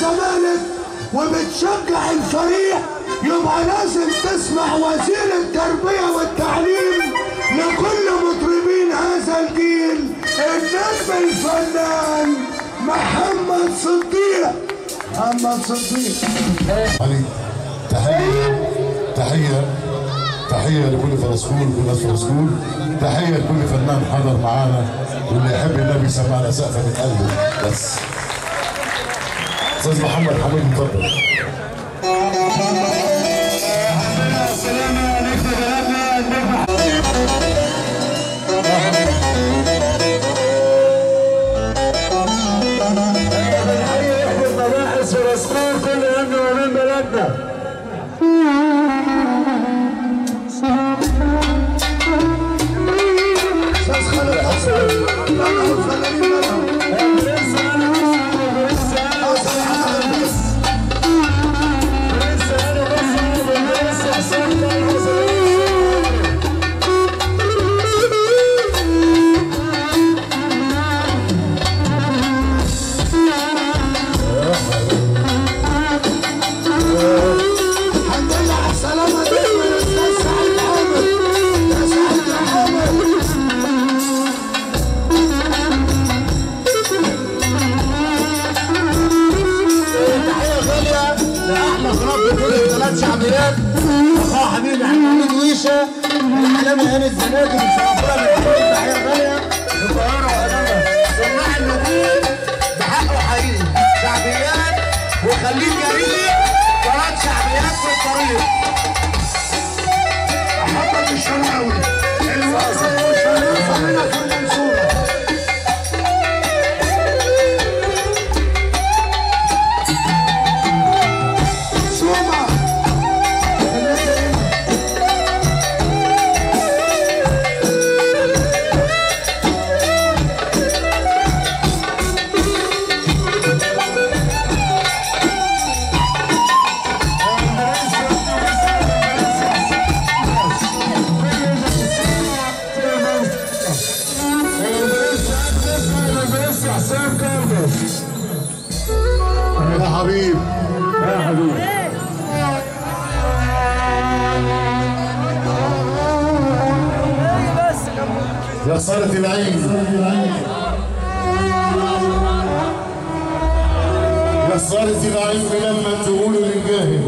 الزمالك وبتشجع الفريق يبقى لازم تسمع وزير التربية والتعليم لكل مطربين هذا الجيل النجم الفنان محمد صديق محمد صديق علي تحية تحية تحية لكل فرسكول وكل ناس فرسكول تحية لكل فنان حضر معانا واللي يحب النبي يسمعنا سقفة من قلبه بس أستاذ محمد حميد اتفضل مباحث ورسمين كل امن ومن بلدنا استاذ خالد حسن بلغ الفنانين بلغ حسن حسن الحمد لله على السلامة دايما يا استاذ سعيد حامد يا سعيد حامد تحية غالية لأحلى خراب كل الثلاث شعبيات أخويا حبيبي حميد ويشة الإعلامي هاني الزناتي من شرفنا من تحية غالية القاهرة وأمامها سماع النجوم بحقه حقيقي شعبيات وخليك جريء ثلاث شعبيات في الطريق محمد الشرقاوي الواسط والشريفة هنا في المنصورة سوما حسام كارلوس يا حبيب يا حبيبي يا صارت العين يا صارت العين لما تقول للجاهل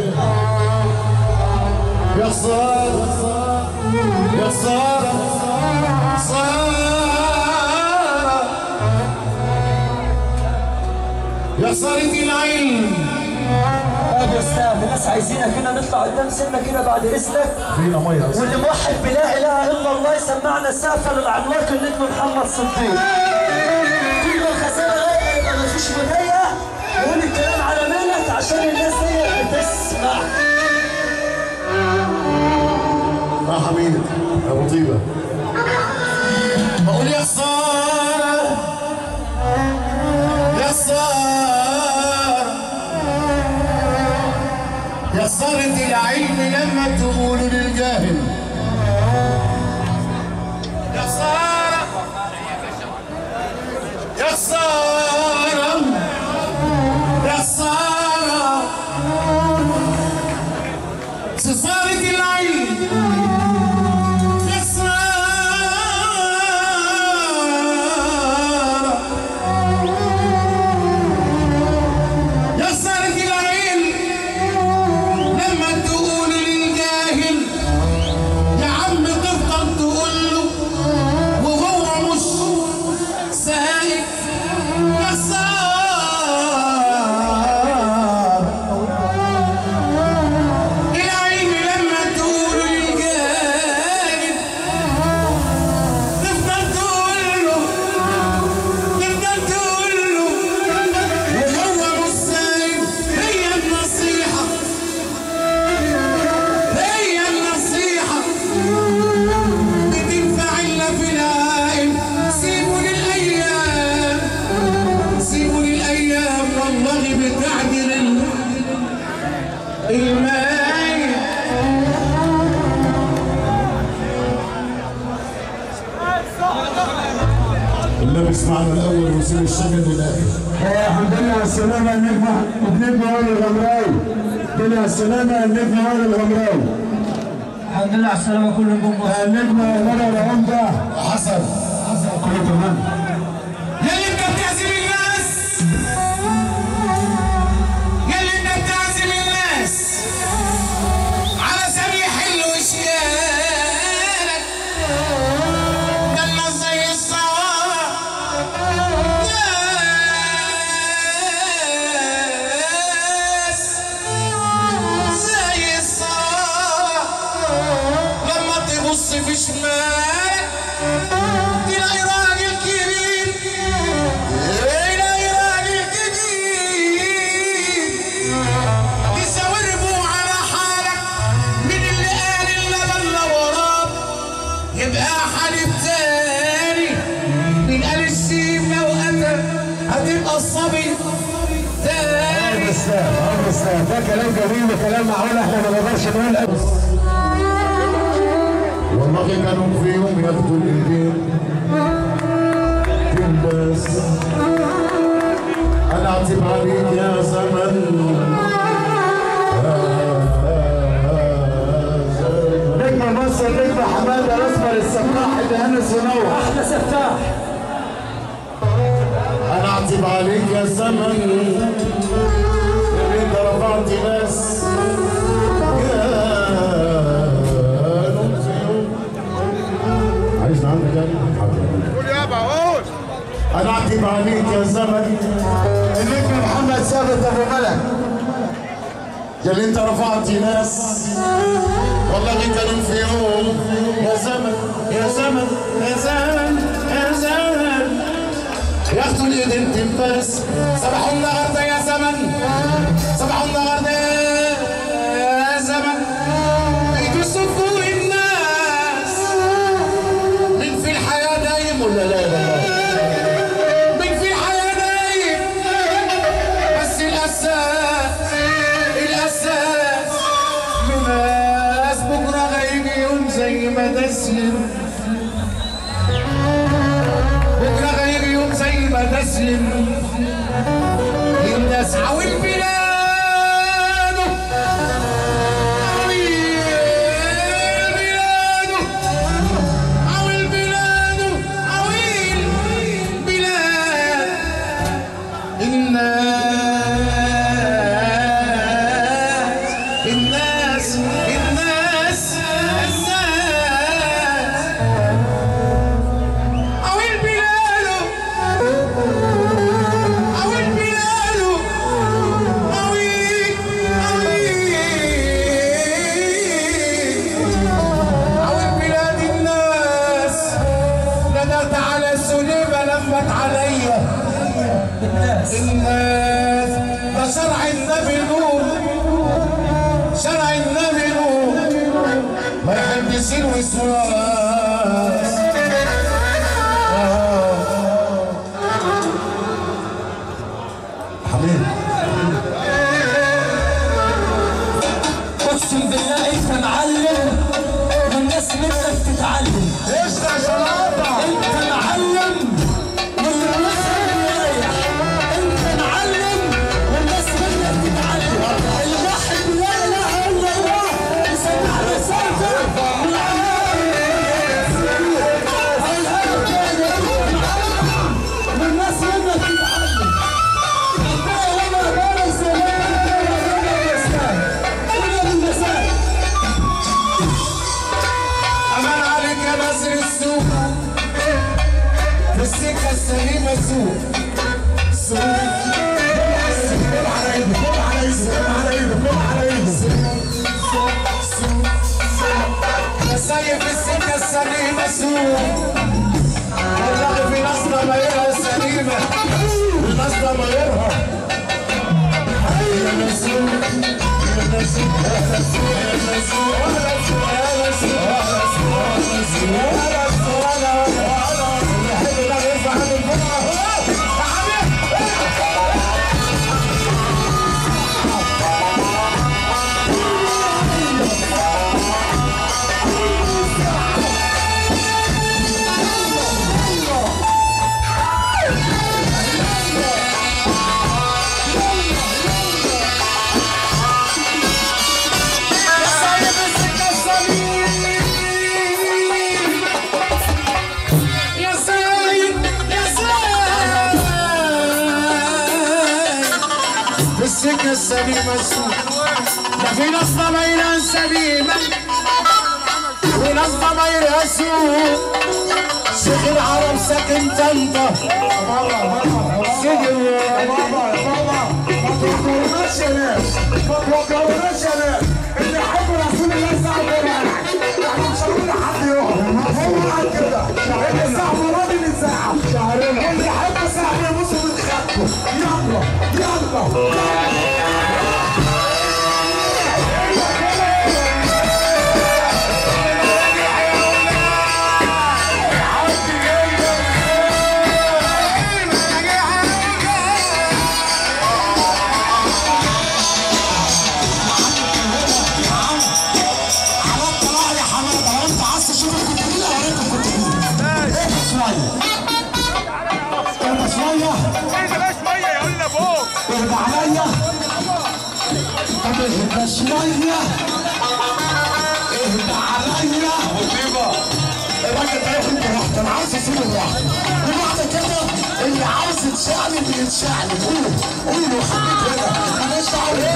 يا صار يا صار صار يا صارت العين يا استاذ الناس عايزينك كده نطلع قدام سنة كده بعد اذنك فينا ميه أصلاً. واللي موحد بلا اله الا الله يسمعنا سقفه للعملاق النجم محمد صديق كل ما الخزانه رايقه يبقى مفيش مضايقه وقول الكلام على مالك عشان الناس دي بتسمع يا حميد يا ابو طيبه بقول يا خساره يا خساره يا خساره العلم لما تقولوا للجاهل يا خساره يا خساره يا خساره خساره العلم خسارة يا خسارة العين لما تقول للجاهل يا عم تفضل تقول له وهو مش سايق يا خسارة العين لما تقول للجاهل تفضل تقول له تفضل تقول له وهو مش سايب هي النصيحة هي النصيحة بتنفع إلا في العائل سيبوا للأيام سيبوا للأيام والله بتعدل ال- المايل النبي اسمعنا الاول وسيب الشغل للاخر الحمد لله دنيا السلامة النجم النجم وائل الغمراوي دنيا السلامة النجم وائل الغمراوي الحمد لله على السلامة كل نجوم مصر النجم مدى العمدة حسن كله تمام يلي انت بتعزم الناس يلي انت بتعزم الناس على سبيل حل وشيالك ده الناس زي الصواب ناس زي الصواب لما تبص في شمالك تلاقي راجل كبير تلاقي راجل كبير يساوربوا على حالك من اللي قال اللبن لو وراك يبقى حليب تاني من قال الشيم لو قتل هتبقى الصبي تاني بس اه بس ده كلام جميل وكلام معقول احنا ما نقدرش نقول أبدا. والله كانوا في يوم ياخدوا الايدين تلبس انا اعتب عليك يا زمن نجم مصر نجم حماده الاسمر السفاح اللي هانس ونور أحلى سفاح انا اعتب عليك يا زمن اللي انت رفعت ناس كانوا في يوم عايز عندك يعني قول يابا قول انا اعتب عليك يا زمن النجم محمد ثابت ابو ملك يا اللي انت رفعت ناس والله كانوا في يوم يا زمن يا زمن يا زمن يا زمن ياخدوا الايدين تنفس صباح النهارده يا زمن صباح النهارده يا زمن بيتصفوا الناس مين في الحياه دايم ولا لا لا لا مين في الحياه دايم بس الاساس الاساس ناس بكره هيجي يوم زي ما تسلم بكره غير يوم زي ما تسلم الناس عويل بلاده عويل بلاده عويل بلاده عويل بلاد الناس الناس الناس الناس عويل بلاده عويل بلاده عويل عويل عويل بلاد الناس ندرت على سليمة لمت عليا الناس الناس ده شرع النبي نور شرع النبي نور ما يحبش الوسواس آه. حبيبي أقسم بالله أنت معلم والناس منك تتعلم ايش يا شلاطه أنت معلم والناس رايح أنت معلم والناس منك تتعلم الواحد لا إله إلا الله يسمع رسالته والناس منك تتعلم ربنا لما بارك زمان كل المسائل أمان عليك يا ناصر السوق في السكة السليمة سوق سوق كل على ايده كل على ايده كل على ايده كل على ايده يا سايق في السكة السليمة سوق والله في ناس ضمايرها سليمة وناس ضمايرها يا مسوق يا مسوق يا مسوق يا مسوق يا مسوق يا مسوق يا مسوق يا مسوق ولا ولا اللي يحب ده يرفع عن الجمعة يا حبيبي في السكة السليمة السوق ده في ناس ضمايرها سليمة وناس ضمايرها سوق شيخ العرب ساكن طنطا سجن بابا بابا ما توقعوناش يا ناس ما توقعوناش يا ناس اللي يحب رسول الله ساعة يعني احنا مش هنقول لحد يقف هو قاعد كده اللي ساعة مراد اللي ساعة اللي يحب ساعة يبص من خدته يلا يلا حماد طلع يا حماد لو انت عايز تشوف كنت مين اوريكم كنت مين اهدى شويه اهدى شويه بلاش ميه يا ولا فوق اهدى عليا طب اهدى شويه اهدى عليا الراجل ده ياخد براحته انا عايز اسيبه براحته وبعد كده اللي عايز يتشعلب يتشعلب قولوا قولوا خليك هنا ماليش دعوه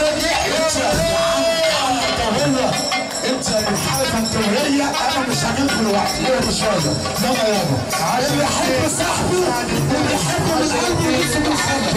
هو انت الحلقه انت وهي انا مش هجيب دلوقتي هي مش راضيه يلا يابا اللي يحب صاحبه اللي يحب من قلبه يجي بالحب